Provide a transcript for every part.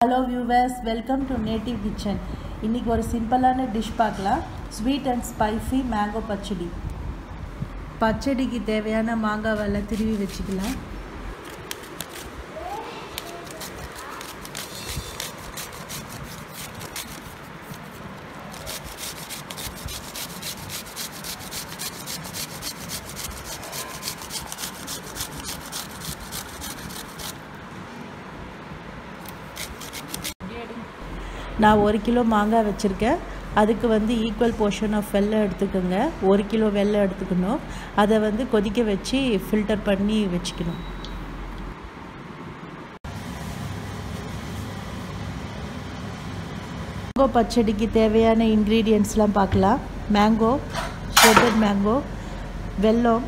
hello viewers welcome to native kitchen இன்றைக்கி ஒரு சிம்பிளான டிஷ் பார்க்கலாம் sweet and spicy mango pachadi பச்சடிக்கு தேவையான மாங்காவெல்லாம் திருவி வச்சுக்கலாம் நான் ஒரு கிலோ மாங்காய் வச்சுருக்கேன் அதுக்கு வந்து ஈக்குவல் போர்ஷன் ஆஃப் வெள்ளம் எடுத்துக்கோங்க ஒரு கிலோ வெள்ளம் எடுத்துக்கணும் அதை வந்து கொதிக்க வச்சு ஃபில்டர் பண்ணி வச்சுக்கணும் மேங்கோ பச்சடிக்கு தேவையான இன்க்ரீடியன்ட்ஸ்லாம் பார்க்கலாம் மேங்கோ ஷெட்டட் மேங்கோ வெல்லம்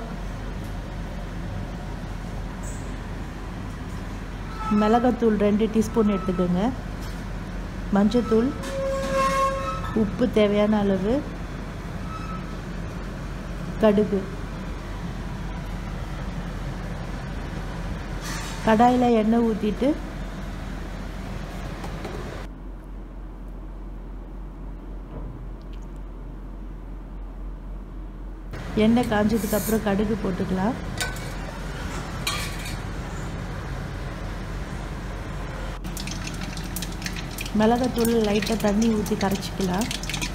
மிளகாத்தூள் ரெண்டு டீஸ்பூன் எடுத்துக்கோங்க மஞ்சத்தூள் உப்பு தேவையான அளவு கடுகு கடாயில் எண்ணெய் ஊற்றிட்டு எண்ணெய் காஞ்சதுக்கப்புறம் கடுகு போட்டுக்கலாம் மிளகாத்தூள் லைட்டாக தண்ணி ஊற்றி கரைச்சிக்கலாம்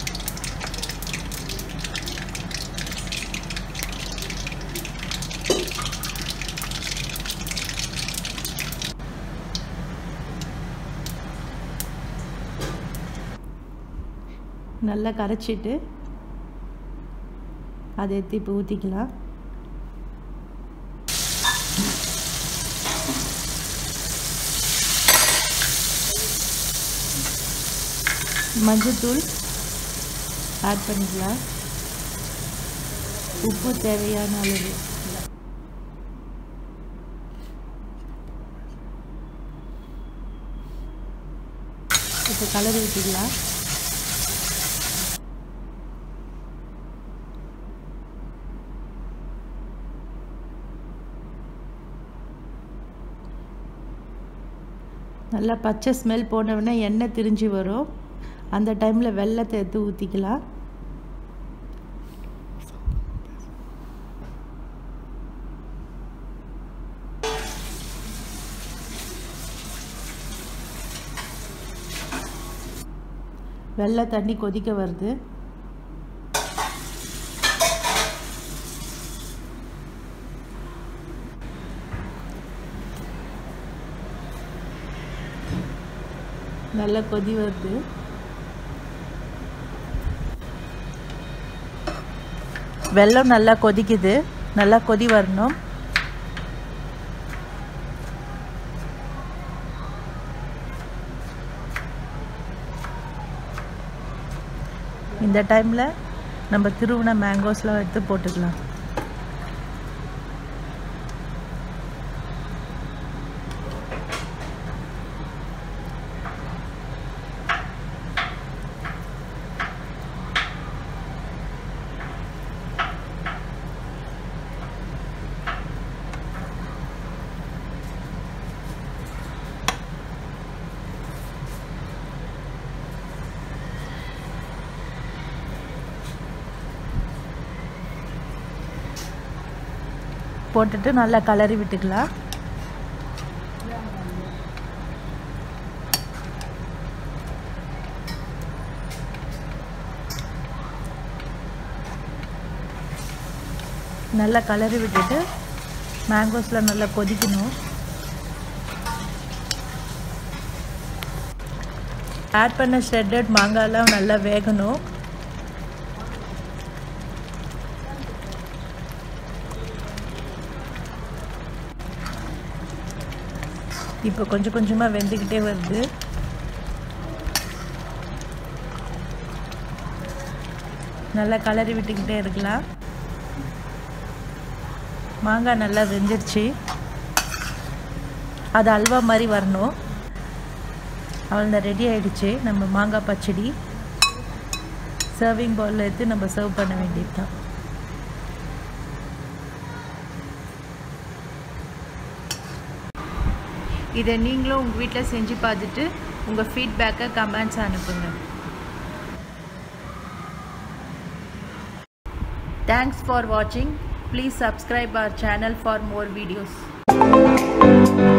நல்லா கரைச்சிட்டு அதை எடுத்து இப்போ ஊற்றிக்கலாம் மஞ்சத்தூள் ஆட் பண்ணிக்கலாம் உப்பு தேவையான அளவு இப்போ கலர் ஊற்றிக்கலாம் நல்லா பச்சை ஸ்மெல் போனவுடனே எண்ணெய் திரிஞ்சு வரும் அந்த டைமில் வெள்ளத்தை எடுத்து ஊற்றிக்கலாம் வெள்ளை தண்ணி கொதிக்க வருது நல்லா கொதி வருது வெள்ளம் நல்லா கொதிக்குது நல்லா கொதி வரணும் இந்த டைமில் நம்ம திருவுன மேங்கோஸ்லாம் எடுத்து போட்டுக்கலாம் போட்டுட்டு நல்லா கலரி விட்டுக்கலாம் நல்லா கலரி விட்டுட்டு மேங்கோஸில் நல்லா கொதிக்கணும் ஆட் பண்ண ஷ்ரெட்டட் மாங்காய்லாம் நல்லா வேகணும் இப்போ கொஞ்சம் கொஞ்சமாக வெந்துக்கிட்டே வருது நல்லா கலரி விட்டுக்கிட்டே இருக்கலாம் மாங்காய் நல்லா வெந்துடுச்சு அது அல்வா மாதிரி வரணும் அவள் ரெடி ஆகிடுச்சு நம்ம மாங்காய் பச்சடி சர்விங் பவுலில் எடுத்து நம்ம சர்வ் பண்ண வேண்டியது தான் இதை நீங்களும் உங்கள் வீட்டில் செஞ்சு பார்த்துட்டு உங்கள் ஃபீட்பேக்கை கமெண்ட்ஸ் அனுப்புங்க தேங்க்ஸ் ஃபார் வாட்சிங் please subscribe our channel for more videos